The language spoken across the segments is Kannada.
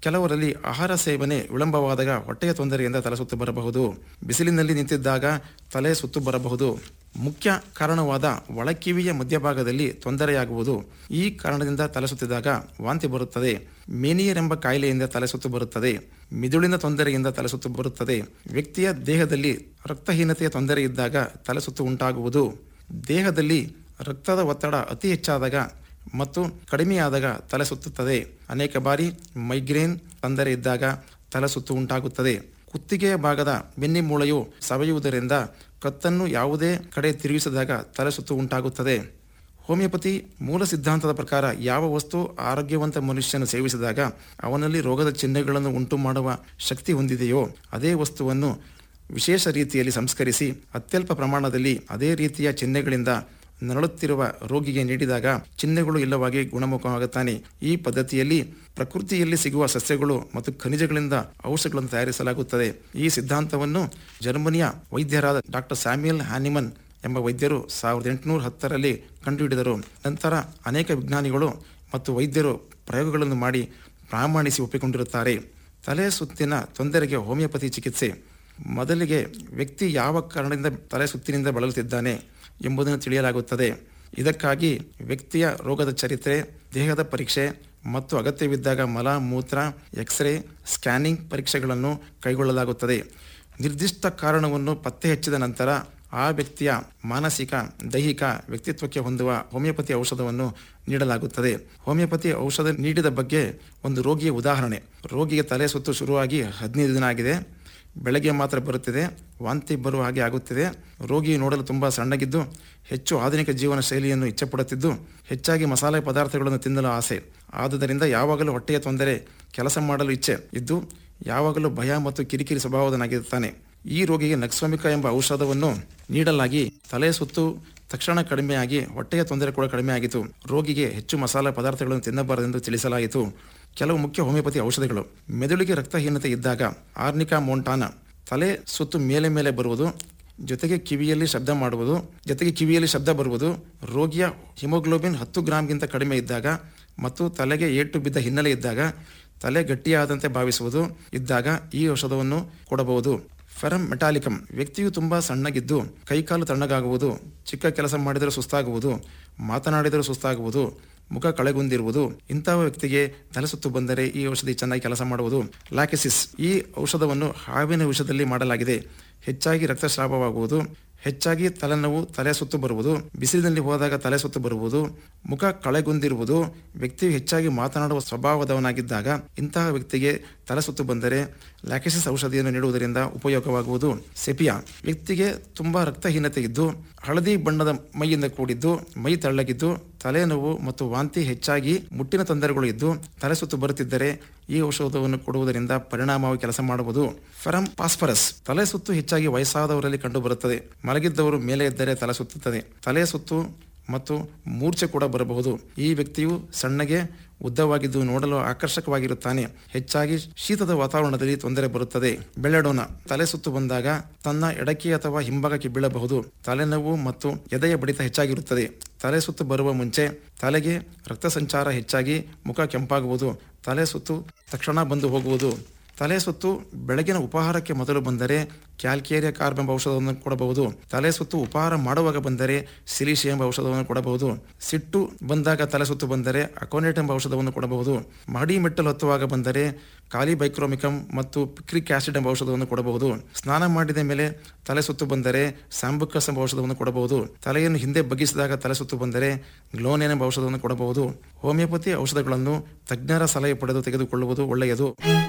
ಕೆಲವರಲ್ಲಿ ಆಹಾರ ಸೇವನೆ ವಿಳಂಬವಾದಾಗ ಹೊಟ್ಟೆಯ ತೊಂದರೆಯಿಂದ ತಲೆ ಸುತ್ತು ಬರಬಹುದು ಬಿಸಿಲಿನಲ್ಲಿ ನಿಂತಿದ್ದಾಗ ತಲೆ ಸುತ್ತು ಬರಬಹುದು ಮುಖ್ಯ ಕಾರಣವಾದ ಒಳಕಿವಿಯ ಮಧ್ಯಭಾಗದಲ್ಲಿ ತೊಂದರೆಯಾಗುವುದು ಈ ಕಾರಣದಿಂದ ತಲೆ ಸುತ್ತಿದಾಗ ವಾಂತಿ ಬರುತ್ತದೆ ಮೇನಿಯರ್ ಎಂಬ ಕಾಯಿಲೆಯಿಂದ ತಲೆ ಸುತ್ತು ಬರುತ್ತದೆ ಮಿದುಳಿನ ತೊಂದರೆಯಿಂದ ತಲೆ ಸುತ್ತು ಬರುತ್ತದೆ ವ್ಯಕ್ತಿಯ ದೇಹದಲ್ಲಿ ರಕ್ತಹೀನತೆಯ ತೊಂದರೆ ಇದ್ದಾಗ ತಲೆ ಸುತ್ತು ಉಂಟಾಗುವುದು ದೇಹದಲ್ಲಿ ರಕ್ತದ ಒತ್ತಡ ಅತಿ ಹೆಚ್ಚಾದಾಗ ಮತ್ತು ಕಡಿಮೆಯಾದಾಗ ತಲೆ ಸುತ್ತುತ್ತದೆ ಅನೇಕ ಬಾರಿ ಮೈಗ್ರೇನ್ ತೊಂದರೆ ಇದ್ದಾಗ ತಲೆ ಸುತ್ತು ಉಂಟಾಗುತ್ತದೆ ಕುತ್ತಿಗೆಯ ಭಾಗದ ಬೆನ್ನಿಮೂಳೆಯು ಸವೆಯುವುದರಿಂದ ಕತ್ತನ್ನು ಯಾವುದೇ ಕಡೆ ತಿರುಗಿಸಿದಾಗ ತಲೆ ಸುತ್ತು ಉಂಟಾಗುತ್ತದೆ ಹೋಮಿಯೋಪತಿ ಮೂಲ ಸಿದ್ಧಾಂತದ ಪ್ರಕಾರ ಯಾವ ವಸ್ತು ಆರೋಗ್ಯವಂತ ಮನುಷ್ಯನು ಸೇವಿಸಿದಾಗ ಅವನಲ್ಲಿ ರೋಗದ ಚಿಹ್ನೆಗಳನ್ನು ಉಂಟು ಮಾಡುವ ಶಕ್ತಿ ಹೊಂದಿದೆಯೋ ಅದೇ ವಸ್ತುವನ್ನು ವಿಶೇಷ ರೀತಿಯಲ್ಲಿ ಸಂಸ್ಕರಿಸಿ ಅತ್ಯಲ್ಪ ಪ್ರಮಾಣದಲ್ಲಿ ಅದೇ ರೀತಿಯ ಚಿಹ್ನೆಗಳಿಂದ ನರಳುತ್ತಿರುವ ರೋಗಿಗೆ ನೀಡಿದಾಗ ಚಿಹ್ನೆಗಳು ಇಲ್ಲವಾಗಿ ಗುಣಮುಖವಾಗುತ್ತಾನೆ ಈ ಪದ್ಧತಿಯಲ್ಲಿ ಪ್ರಕೃತಿಯಲ್ಲಿ ಸಿಗುವ ಸಸ್ಯಗಳು ಮತ್ತು ಖನಿಜಗಳಿಂದ ಔಷಧಗಳನ್ನು ತಯಾರಿಸಲಾಗುತ್ತದೆ ಈ ಸಿದ್ಧಾಂತವನ್ನು ಜರ್ಮನಿಯ ವೈದ್ಯರಾದ ಡಾಕ್ಟರ್ ಸ್ಯಾಮ್ಯಲ್ ಹ್ಯಾನಿಮನ್ ಎಂಬ ವೈದ್ಯರು ಸಾವಿರದ ಎಂಟುನೂರ ಹತ್ತರಲ್ಲಿ ಕಂಡುಹಿಡಿದರು ನಂತರ ಅನೇಕ ವಿಜ್ಞಾನಿಗಳು ಮತ್ತು ವೈದ್ಯರು ಪ್ರಯೋಗಗಳನ್ನು ಮಾಡಿ ಪ್ರಾಮಾಣಿಸಿ ಒಪ್ಪಿಕೊಂಡಿರುತ್ತಾರೆ ತಲೆ ಸುತ್ತಿನ ತೊಂದರೆಗೆ ಹೋಮಿಯೋಪತಿ ಚಿಕಿತ್ಸೆ ಮೊದಲಿಗೆ ವ್ಯಕ್ತಿ ಯಾವ ಕಾರಣದಿಂದ ತಲೆ ಸುತ್ತಿನಿಂದ ಬಳಲುತ್ತಿದ್ದಾನೆ ಎಂಬುದನ್ನು ತಿಳಿಯಲಾಗುತ್ತದೆ ಇದಕ್ಕಾಗಿ ವ್ಯಕ್ತಿಯ ರೋಗದ ಚರಿತ್ರೆ ದೇಹದ ಪರೀಕ್ಷೆ ಮತ್ತು ಅಗತ್ಯವಿದ್ದಾಗ ಮಲ ಮೂತ್ರ ಎಕ್ಸ್ರೇ ಸ್ಕ್ಯಾನಿಂಗ್ ಪರೀಕ್ಷೆಗಳನ್ನು ಕೈಗೊಳ್ಳಲಾಗುತ್ತದೆ ನಿರ್ದಿಷ್ಟ ಕಾರಣವನ್ನು ಪತ್ತೆ ಹಚ್ಚಿದ ನಂತರ ಆ ವ್ಯಕ್ತಿಯ ಮಾನಸಿಕ ದೈಹಿಕ ವ್ಯಕ್ತಿತ್ವಕ್ಕೆ ಹೊಂದುವ ಹೋಮಿಯೋಪತಿ ಔಷಧವನ್ನು ನೀಡಲಾಗುತ್ತದೆ ಹೋಮಿಯೋಪತಿ ಔಷಧ ನೀಡಿದ ಬಗ್ಗೆ ಒಂದು ರೋಗಿಯ ಉದಾಹರಣೆ ರೋಗಿಗೆ ತಲೆ ಸುತ್ತು ಶುರುವಾಗಿ ಹದಿನೈದು ದಿನ ಆಗಿದೆ ಬೆಳಗ್ಗೆ ಮಾತ್ರ ಬರುತ್ತಿದೆ ವಾಂತಿ ಬರುವ ಹಾಗೆ ಆಗುತ್ತಿದೆ ರೋಗಿ ನೋಡಲು ತುಂಬ ಸಣ್ಣಗಿದ್ದು ಹೆಚ್ಚು ಆಧುನಿಕ ಜೀವನ ಶೈಲಿಯನ್ನು ಇಚ್ಛೆಪಡುತ್ತಿದ್ದು ಹೆಚ್ಚಾಗಿ ಮಸಾಲೆ ಪದಾರ್ಥಗಳನ್ನು ತಿನ್ನಲು ಆಸೆ ಆದುದರಿಂದ ಯಾವಾಗಲೂ ಹೊಟ್ಟೆಯ ತೊಂದರೆ ಕೆಲಸ ಮಾಡಲು ಇಚ್ಛೆ ಇದ್ದು ಯಾವಾಗಲೂ ಭಯ ಮತ್ತು ಕಿರಿಕಿರಿ ಸ್ವಭಾವದನಾಗಿರುತ್ತಾನೆ ಈ ರೋಗಿಗೆ ನಕ್ಸ್ವಾಮಿಕ ಎಂಬ ಔಷಧವನ್ನು ನೀಡಲಾಗಿ ತಲೆ ಸುತ್ತು ತಕ್ಷಣ ಕಡಿಮೆಯಾಗಿ ಹೊಟ್ಟೆಯ ತೊಂದರೆ ಕೂಡ ಕಡಿಮೆಯಾಗಿತ್ತು ರೋಗಿಗೆ ಹೆಚ್ಚು ಮಸಾಲೆ ಪದಾರ್ಥಗಳನ್ನು ತಿನ್ನಬಾರದೆಂದು ತಿಳಿಸಲಾಯಿತು ಕೆಲವು ಮುಖ್ಯ ಹೋಮಿಯೋಪತಿ ಔಷಧಿಗಳು ಮೆದುಳಿಗೆ ರಕ್ತಹೀನತೆ ಇದ್ದಾಗ ಆರ್ನಿಕಾ ಮೋಂಟಾನ ತಲೆ ಸುತ್ತು ಮೇಲೆ ಮೇಲೆ ಬರುವುದು ಜೊತೆಗೆ ಕಿವಿಯಲ್ಲಿ ಶಬ್ದ ಮಾಡುವುದು ಜೊತೆಗೆ ಕಿವಿಯಲ್ಲಿ ಶಬ್ದ ಬರುವುದು ರೋಗಿಯ ಹಿಮೋಗ್ಲೋಬಿನ್ ಹತ್ತು ಗ್ರಾಮ್ಗಿಂತ ಕಡಿಮೆ ಇದ್ದಾಗ ಮತ್ತು ತಲೆಗೆ ಏಟು ಬಿದ್ದ ಹಿನ್ನೆಲೆ ಇದ್ದಾಗ ತಲೆ ಗಟ್ಟಿಯಾದಂತೆ ಭಾವಿಸುವುದು ಇದ್ದಾಗ ಈ ಔಷಧವನ್ನು ಕೊಡಬಹುದು ಫೆರಮ್ ಮೆಟಾಲಿಕಮ್ ವ್ಯಕ್ತಿಯು ತುಂಬ ಸಣ್ಣಗಿದ್ದು ಕೈಕಾಲು ತಣ್ಣಗಾಗುವುದು ಚಿಕ್ಕ ಕೆಲಸ ಮಾಡಿದರೂ ಸುಸ್ತಾಗುವುದು ಮಾತನಾಡಿದರೂ ಸುಸ್ತಾಗುವುದು ಮುಖ ಕಳೆಗುಂದಿರುವುದು ಇಂತಹ ವ್ಯಕ್ತಿಗೆ ತಲೆಸುತ್ತು ಬಂದರೆ ಈ ಔಷಧಿ ಚೆನ್ನಾಗಿ ಕೆಲಸ ಮಾಡುವುದು ಲ್ಯಾಕೆಸಿಸ್ ಈ ಔಷಧವನ್ನು ಹಾವಿನ ವಿಷದಲ್ಲಿ ಮಾಡಲಾಗಿದೆ ಹೆಚ್ಚಾಗಿ ರಕ್ತಸ್ರಾವವಾಗುವುದು ಹೆಚ್ಚಾಗಿ ತಲೆನೋವು ತಲೆ ಸುತ್ತು ಬರುವುದು ಬಿಸಿಲಿನಲ್ಲಿ ಹೋದಾಗ ತಲೆ ಸುತ್ತು ಬರುವುದು ಮುಖ ಕಳೆಗುಂದಿರುವುದು ವ್ಯಕ್ತಿಯು ಹೆಚ್ಚಾಗಿ ಮಾತನಾಡುವ ಸ್ವಭಾವದವನಾಗಿದ್ದಾಗ ಇಂತಹ ವ್ಯಕ್ತಿಗೆ ತಲೆ ಸುತ್ತು ಬಂದರೆ ಲ್ಯಾಕೆಸಿಸ್ ಔಷಧಿಯನ್ನು ನೀಡುವುದರಿಂದ ಉಪಯೋಗವಾಗುವುದು ಸೆಪಿಯಾ ವ್ಯಕ್ತಿಗೆ ತುಂಬಾ ರಕ್ತಹೀನತೆ ಇದ್ದು ಹಳದಿ ಬಣ್ಣದ ಮೈಯಿಂದ ಕೂಡಿದ್ದು ಮೈ ತಳ್ಳಗಿದ್ದು ತಲೆನೋವು ಮತ್ತು ವಾಂತಿ ಹೆಚ್ಚಾಗಿ ಮುಟ್ಟಿನ ತೊಂದರೆಗಳು ಇದ್ದು ತಲೆ ಸುತ್ತು ಬರುತ್ತಿದ್ದರೆ ಈ ಔಷಧವನ್ನು ಕೊಡುವುದರಿಂದ ಪರಿಣಾಮವಾಗಿ ಕೆಲಸ ಮಾಡುವುದು ಫೆರಮ್ ಪಾಸ್ಫರಸ್ ತಲೆ ಸುತ್ತು ಹೆಚ್ಚಾಗಿ ವಯಸ್ಸಾದವರಲ್ಲಿ ಕಂಡುಬರುತ್ತದೆ ಮಲಗಿದ್ದವರು ಮೇಲೆ ಎದ್ದರೆ ತಲೆ ಸುತ್ತುತ್ತದೆ ತಲೆ ಸುತ್ತು ಮತ್ತು ಮೂರ್ಛೆ ಕೂಡ ಬರಬಹುದು ಈ ವ್ಯಕ್ತಿಯು ಸಣ್ಣಗೆ ಉದ್ದವಾಗಿದ್ದು ನೋಡಲು ಆಕರ್ಷಕವಾಗಿರುತ್ತಾನೆ ಹೆಚ್ಚಾಗಿ ಶೀತದ ವಾತಾವರಣದಲ್ಲಿ ತೊಂದರೆ ಬರುತ್ತದೆ ಬೆಳೆಡೋನ ತಲೆ ಸುತ್ತು ಬಂದಾಗ ತನ್ನ ಎಡಕ್ಕೆ ಅಥವಾ ಹಿಂಭಾಗಕ್ಕೆ ಬೀಳಬಹುದು ತಲೆನೋವು ಮತ್ತು ಎದೆಯ ಬಡಿತ ಹೆಚ್ಚಾಗಿರುತ್ತದೆ ತಲೆ ಸುತ್ತು ಬರುವ ಮುಂಚೆ ತಲೆಗೆ ರಕ್ತ ಸಂಚಾರ ಹೆಚ್ಚಾಗಿ ಮುಖ ಕೆಂಪಾಗುವುದು ತಲೆ ಸುತ್ತು ತಕ್ಷಣ ಬಂದು ಹೋಗುವುದು ತಲೆ ಸುತ್ತು ಬೆಳಗಿನ ಉಪಹಾರಕ್ಕೆ ಮೊದಲು ಬಂದರೆ ಕ್ಯಾಲ್ಕೇರಿಯಾ ಕಾರ್ಬ್ ಎಂಬ ಔಷಧವನ್ನು ಕೊಡಬಹುದು ತಲೆ ಸುತ್ತು ಉಪಹಾರ ಮಾಡುವಾಗ ಬಂದರೆ ಸಿಲಿಶಿ ಎಂಬ ಔಷಧವನ್ನು ಕೊಡಬಹುದು ಸಿಟ್ಟು ಬಂದಾಗ ತಲೆ ಸುತ್ತು ಬಂದರೆ ಅಕೋನೆಟ್ ಎಂಬ ಔಷಧವನ್ನು ಕೊಡಬಹುದು ಮಹಡಿ ಮೆಟ್ಟಲು ಹತ್ತುವಾಗ ಬಂದರೆ ಕಾಲಿಬೈಕ್ರೋಮಿಕಮ್ ಮತ್ತು ಪಿಕ್ರಿಕ್ ಆಸಿಡ್ ಎಂಬ ಔಷಧವನ್ನು ಕೊಡಬಹುದು ಸ್ನಾನ ಮಾಡಿದ ಮೇಲೆ ತಲೆ ಸುತ್ತು ಬಂದರೆ ಸ್ಯಾಂಬುಕಸ್ ಎಂಬ ಔಷಧವನ್ನು ಕೊಡಬಹುದು ತಲೆಯನ್ನು ಹಿಂದೆ ಬಗ್ಗಿಸಿದಾಗ ತಲೆ ಸುತ್ತು ಬಂದರೆ ಗ್ಲೋನೆನ್ ಎಂಬ ಔಷಧವನ್ನು ಕೊಡಬಹುದು ಹೋಮಿಯೋಪತಿ ಔಷಧಗಳನ್ನು ತಜ್ಞರ ಸಲಹೆ ಪಡೆದು ತೆಗೆದುಕೊಳ್ಳುವುದು ಒಳ್ಳೆಯದು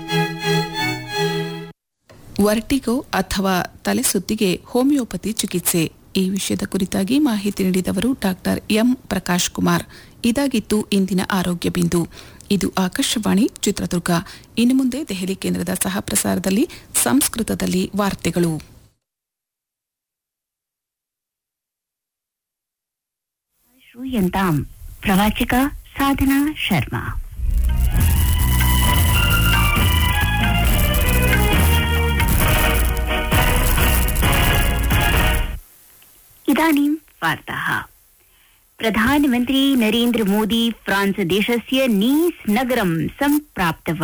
ವರ್ಟಿಗೋ ಅಥವಾ ತಲೆಸುತ್ತಿಗೆ ಹೋಮಿಯೋಪತಿ ಚಿಕಿತ್ಸೆ ಈ ವಿಷಯದ ಕುರಿತಾಗಿ ಮಾಹಿತಿ ನೀಡಿದವರು ಡಾಕ್ಟರ್ ಎಂ ಪ್ರಕಾಶ್ ಕುಮಾರ್ ಇದಾಗಿತ್ತು ಇಂದಿನ ಆರೋಗ್ಯ ಬಿಂದು ಇದು ಆಕಾಶವಾಣಿ ಚಿತ್ರದುರ್ಗ ಇನ್ನು ಮುಂದೆ ದೆಹಲಿ ಕೇಂದ್ರದ ಸಹ ಪ್ರಸಾರದಲ್ಲಿ ಸಂಸ್ಕೃತದಲ್ಲಿ ವಾರ್ತೆಗಳು श्रूयन्ताम् प्रवाचिका साधना शर्मा इदानीं वार्ताः प्रधानमन्त्री नरेन्द्र मोदी फ्रांस देशस्य नीस् नगरं सम्प्राप्तवान्